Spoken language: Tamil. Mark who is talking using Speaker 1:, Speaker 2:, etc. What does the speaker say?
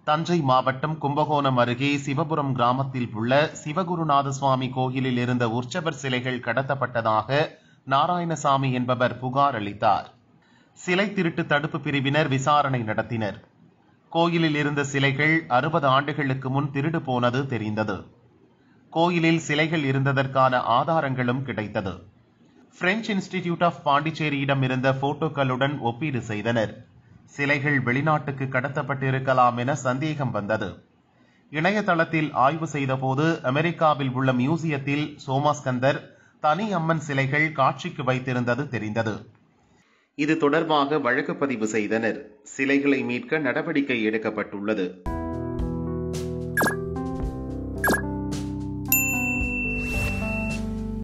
Speaker 1: தஞ்சை மாவட்டம் கும்பகோணம் அருகே சிவபுரம் கிராமத்தில் உள்ள சிவகுருநாத சுவாமி கோயிலில் இருந்த உற்சவர் சிலைகள் கடத்தப்பட்டதாக நாராயணசாமி என்பவர் புகார் அளித்தார் சிலை திருட்டு தடுப்பு பிரிவினர் விசாரணை நடத்தினர் கோயிலில் இருந்த சிலைகள் அறுபது ஆண்டுகளுக்கு முன் திருடு போனது தெரிந்தது கோயிலில் சிலைகள் இருந்ததற்கான ஆதாரங்களும் கிடைத்தது பிரெஞ்சு இன்ஸ்டிடியூட் ஆஃப் பாண்டிச்சேரியிடம் இருந்த போட்டோக்களுடன் ஒப்பீடு செய்தனர் சிலைகள் வெளிநாட்டுக்கு கடத்தப்பட்டிருக்கலாம் என சந்தேகம் வந்தது இணையதளத்தில் ஆய்வு செய்தபோது அமெரிக்காவில் உள்ள மியூசியத்தில் சோமாஸ்கந்தர் தனி அம்மன் சிலைகள் காட்சிக்கு வைத்திருந்தது தெரிந்தது இது தொடர்பாக வழக்கு பதிவு செய்தனர் சிலைகளை மீட்க நடவடிக்கை எடுக்கப்பட்டுள்ளது